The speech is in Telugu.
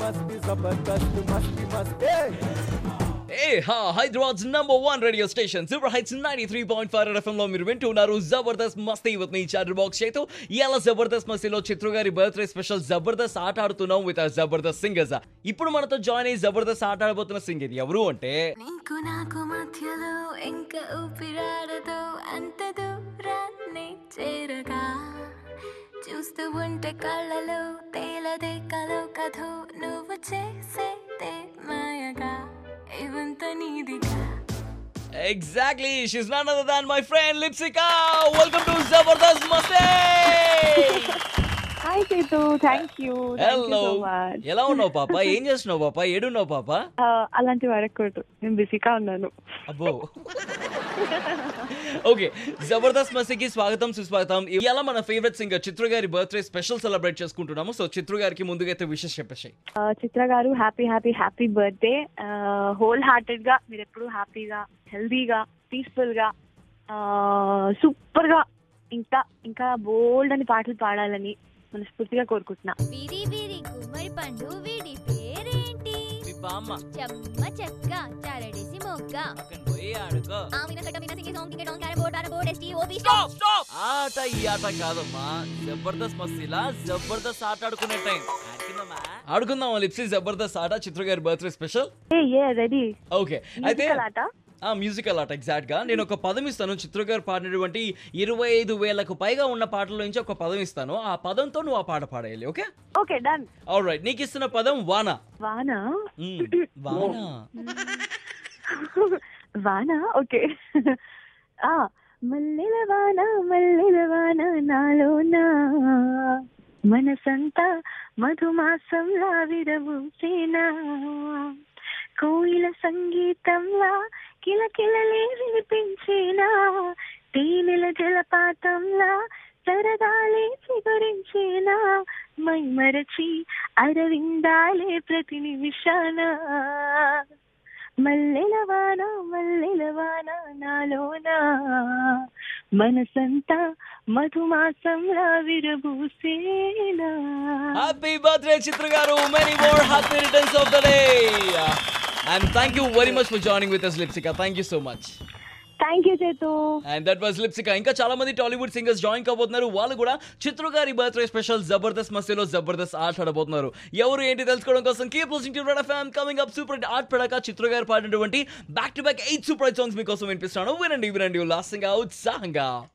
మస్తి జబర్దస్త్ మస్తి మస్తి ఏ హా Hyderabad number one radio station super hits ninety three point five FM లో మీరు వింటున్నారు జబర్దస్త్ మస్తీ విత్ మీ చాటర్ బాక్స్ చేతు ఇలా జబర్దస్త్ మస్తీలో చిత్రు గారి బర్త్డే స్పెషల్ జబర్దస్త్ ఆట ఆడుతున్నాం విత్ జబర్దస్త్ సింగర్స్ ఇప్పుడు మనతో జాయిన్ అయ్యి జబర్దస్త్ ఆట ఆడబోతున్న సింగర్ ఎవరు అంటే నీకు నాకు మధ్యలో ఇంకా ఊపిరాడదు అంత దూరాన్ని చేరగా చూస్తూ ఉంటే కళ్ళలో తేలదే కలో కథో నువ్వు చేసేదే మాయగా ఇవంత నీదిగా exactly she's none other than my friend Lipsika welcome to Jabardasth Masti hi Sethu thank you thank you hello so much ఎలా ఉన్నావు పాప ఏం చేస్తున్నావు పాప ఏడున్నావు పాప అలాంటి అడగకూడదు నేను బిజీగా ఉన్నాను అబ్బో ఓకే జబర్దస్త్ మసీకి స్వాగతం సుస్వాగతం ఇలా మన ఫేవరెట్ సింగర్ చిత్ర గారి బర్త్డే స్పెషల్ సెలబ్రేట్ చేసుకుంటున్నాము సో చిత్ర గారికి ముందుగా అయితే విషెస్ చెప్పేసి ఆ, చిత్ర గారు happy happy happy birthday whole hearted గా మీరు ఎప్పుడు హ్యాపీగా హెల్దీగా పీస్ఫుల్ గా సూపర్ గా ఇంకా ఇంకా బోల్డ్ అని పాటలు పాడాలని మనస్ఫూర్తిగా కోరుకుంటున్నా విరి విరి గుమ్మడి పండు వీడి పేరేంటి చెమ్మ చెక్క చారడేసి మొగ్గ ఆమిన కట్ట మిన సింగి సోంకి కె డోంగ్ క్యారం బోర్డ్ బ్యారం బోర్డ్ ఎస్టీ ఓబీ స్టాప్ ఆట ఈ ఆట కాదమ్మా జబర్దస్త్ మస్తీలా జబర్దస్త్ ఆట ఆడుకునే టైం ఆడుకుందాం లిప్సీ జబర్దస్త్ ఆట చిత్ర గారి బర్త్డే స్పెషల్ ఏ ఏ రెడీ ఓకే అయితే ఆట ఆ మ్యూజికల్ ఆట ఎగ్జాక్ట్ గా నేను ఒక పదం ఇస్తాను చిత్ర గారు పాడినటువంటి ఇరవై ఐదు వేలకు పైగా ఉన్న పాటల నుంచి ఒక పదం ఇస్తాను ఆ పదంతో నువ్వు ఆ పాట పాడేయాలి okay okay done all right నీకు ఇస్తున్న పదం వాన వానా మ్మ్, వాన వాన ఓకే ఆ మల్లెల వాన మల్లెల వాన నాలోనా మనసంతా మధుమాసంలా విరవూసేనా కోయిల సంగీతంలా కిలకిలలే వినిపించేనా తేనెల జలపాతంలా సరదాలే చిగురించేనా మై మరచి అరవిందాలే ప్రతి నిమిషాన మల్లెల వాన మల్లెల వాన నాలోనా మనసంతా మధుమాసంలా విరబూసేనా హ్యాపీ బర్త్డే చిత్ర గారు many more happy returns of the day and thank you very much for joining with us Lipsika thank you so much thank you Sethu and that was Lipsika ఇంకా చాలా మంది టాలీవుడ్ సింగర్స్ జాయిన్ కాబోతున్నారు వాళ్ళు కూడా చిత్ర గారి బర్త్డే స్పెషల్ జబర్దస్త్ మస్తీలో జబర్దస్త్ ఆట ఆడబోతున్నారు ఎవరు ఏంటి తెలుసుకోవడం కోసం keep listening to red FM coming up super hit ఆర్ట్ పడక చిత్ర గారు పాడినటువంటి back to back eight super hit songs మీకోసం వినిపిస్తాను వినండి వినండి ఉల్లాసంగా ఉత్సాహంగా